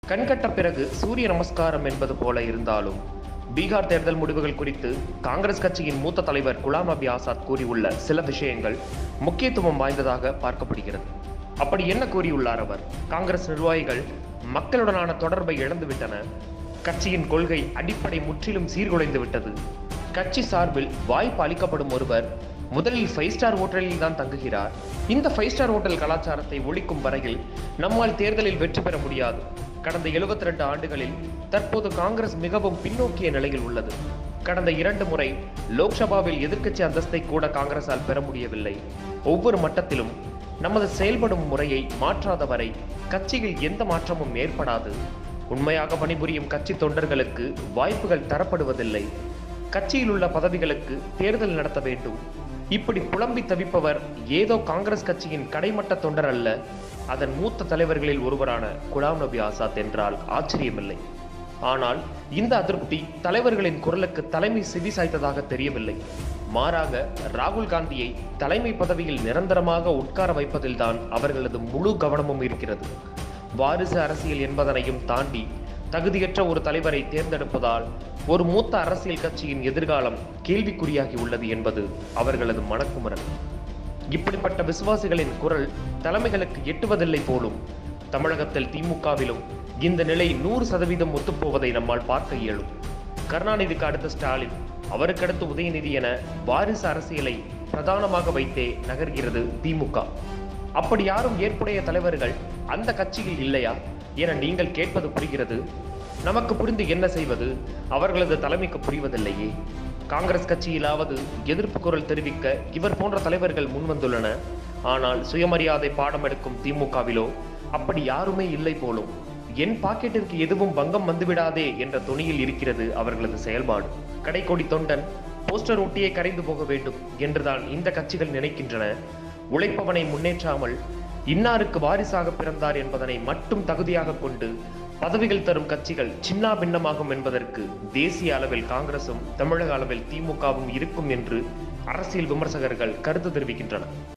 கண்கட்ட பிறகு சூரிய நமஸ்காரம் என்பது போல இருந்தாலும் பீகார் தேர்தல் முடிவுகள் குறித்து காங்கிரஸ் கட்சியின் மூத்த தலைவர் குலாம் நபி ஆசாத் கூறியுள்ள சில விஷயங்கள் முக்கியத்துவம் வாய்ந்ததாக பார்க்கப்படுகிறது அப்படி என்ன கூறியுள்ளார் அவர் காங்கிரஸ் நிர்வாகிகள் மக்களுடனான தொடர்பை இழந்துவிட்டன கட்சியின் கொள்கை அடிப்படை முற்றிலும் சீர்குலைந்து விட்டது கட்சி சார்பில் வாய்ப்பு அளிக்கப்படும் ஒருவர் முதலில் ஃபைவ் ஸ்டார் ஹோட்டலில் தான் தங்குகிறார் இந்த ஃபைவ் ஸ்டார் ஹோட்டல் கலாச்சாரத்தை ஒழிக்கும் வரையில் நம்மால் தேர்தலில் வெற்றி பெற முடியாது கடந்த 72 ரெண்டு ஆண்டுகளில் தற்போது காங்கிரஸ் மிகவும் பின்னோக்கிய நிலையில் உள்ளது கடந்த இரண்டு முறை லோக்சபாவில் எதிர்க்கட்சி அந்தஸ்தை கூட காங்கிரசால் பெற முடியவில்லை ஒவ்வொரு மட்டத்திலும் நமது செயல்படும் முறையை மாற்றாத வரை கட்சியில் எந்த மாற்றமும் ஏற்படாது உண்மையாக பணிபுரியும் கட்சி தொண்டர்களுக்கு வாய்ப்புகள் தரப்படுவதில்லை கட்சியில் உள்ள பதவிகளுக்கு தேர்தல் நடத்த வேண்டும் இப்படி புலம்பி தவிப்பவர் ஏதோ காங்கிரஸ் கட்சியின் கடைமட்ட தொண்டர் அல்ல அதன் மூத்த தலைவர்களில் ஒருவரான குலாம் நபி ஆசாத் என்றால் ஆச்சரியமில்லை ஆனால் இந்த அதிருப்தி தலைவர்களின் குரலுக்கு தலைமை செவி சாய்த்ததாக தெரியவில்லை மாறாக ராகுல் காந்தியை தலைமை பதவியில் நிரந்தரமாக உட்கார வைப்பதில்தான் அவர்களது முழு கவனமும் இருக்கிறது வாரிசு அரசியல் என்பதனையும் தாண்டி தகுதியற்ற ஒரு தலைவரை தேர்ந்தெடுப்பதால் ஒரு மூத்த அரசியல் கட்சியின் எதிர்காலம் கேள்விக்குறியாகி உள்ளது என்பது அவர்களது மனக்குமுறல் இப்படிப்பட்ட விசுவாசிகளின் குரல் தலைமைகளுக்கு எட்டுவதில்லை போலும் தமிழகத்தில் திமுகவிலும் இந்த நிலை நூறு சதவீதம் ஒத்துப்போவதை நம்மால் பார்க்க இயலும் கருணாநிதிக்கு அடுத்த ஸ்டாலின் அவருக்கடுத்து உதயநிதி என வாரிசு அரசியலை பிரதானமாக வைத்தே நகர்கிறது திமுக அப்படி யாரும் ஏற்புடைய தலைவர்கள் அந்த கட்சியில் இல்லையா என நீங்கள் கேட்பது புரிகிறது நமக்கு புரிந்து என்ன செய்வது அவர்களது தலைமைக்கு புரிவதில்லையே காங்கிரஸ் கட்சியிலாவது எதிர்ப்பு குரல் தெரிவிக்க இவர் போன்ற தலைவர்கள் முன்வந்துள்ளன ஆனால் சுயமரியாதை பாடம் எடுக்கும் திமுகவிலோ அப்படி யாருமே இல்லை போலும் என் பாக்கெட்டிற்கு எதுவும் பங்கம் வந்துவிடாதே என்ற துணியில் இருக்கிறது அவர்களது செயல்பாடு கடைக்கோடி தொண்டன் போஸ்டர் ஒட்டியே கரைந்து போக வேண்டும் என்றுதான் இந்த கட்சிகள் நினைக்கின்றன உழைப்பவனை முன்னேற்றாமல் இன்னாருக்கு வாரிசாக பிறந்தார் என்பதனை மட்டும் தகுதியாக கொண்டு பதவிகள் தரும் கட்சிகள் சின்னா பின்னமாகும் என்பதற்கு தேசிய அளவில் காங்கிரசும் தமிழக அளவில் திமுகவும் இருக்கும் என்று அரசியல் விமர்சகர்கள் கருத்து தெரிவிக்கின்றனர்